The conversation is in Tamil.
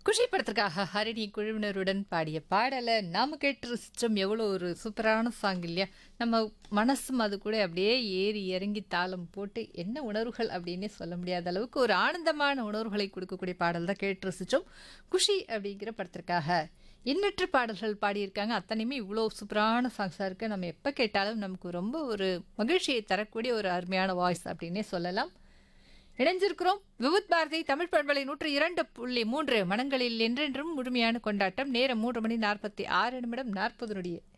குஷி படத்திற்காக ஹரிணி குழுவினருடன் பாடிய பாடலை நாம கேட்டு ரசிச்சோம் எவ்வளோ ஒரு சூப்பரான சாங் இல்லையா நம்ம மனசும் அது கூட அப்படியே ஏறி இறங்கி தாளம் போட்டு என்ன உணர்வுகள் அப்படின்னே சொல்ல முடியாத அளவுக்கு ஒரு ஆனந்தமான உணர்வுகளை கொடுக்கக்கூடிய பாடல் தான் கேட்டு ரசிச்சோம் குஷி அப்படிங்கிற படத்திற்காக எண்ணற்ற பாடல்கள் பாடியிருக்காங்க அத்தனையுமே இவ்வளோ சூப்பரான சாங்ஸாக இருக்குது நம்ம எப்போ கேட்டாலும் நமக்கு ரொம்ப ஒரு மகிழ்ச்சியை தரக்கூடிய ஒரு அருமையான வாய்ஸ் அப்படின்னே சொல்லலாம் இணைஞ்சிருக்கிறோம் விவுத் பாரதி தமிழ் பண்பலை நூற்று இரண்டு புள்ளி மூன்று மனங்களில் என்றென்றும் முழுமையான கொண்டாட்டம் நேரம் மூன்று மணி நாற்பத்தி ஆறு நிமிடம் நாற்பது நொடிய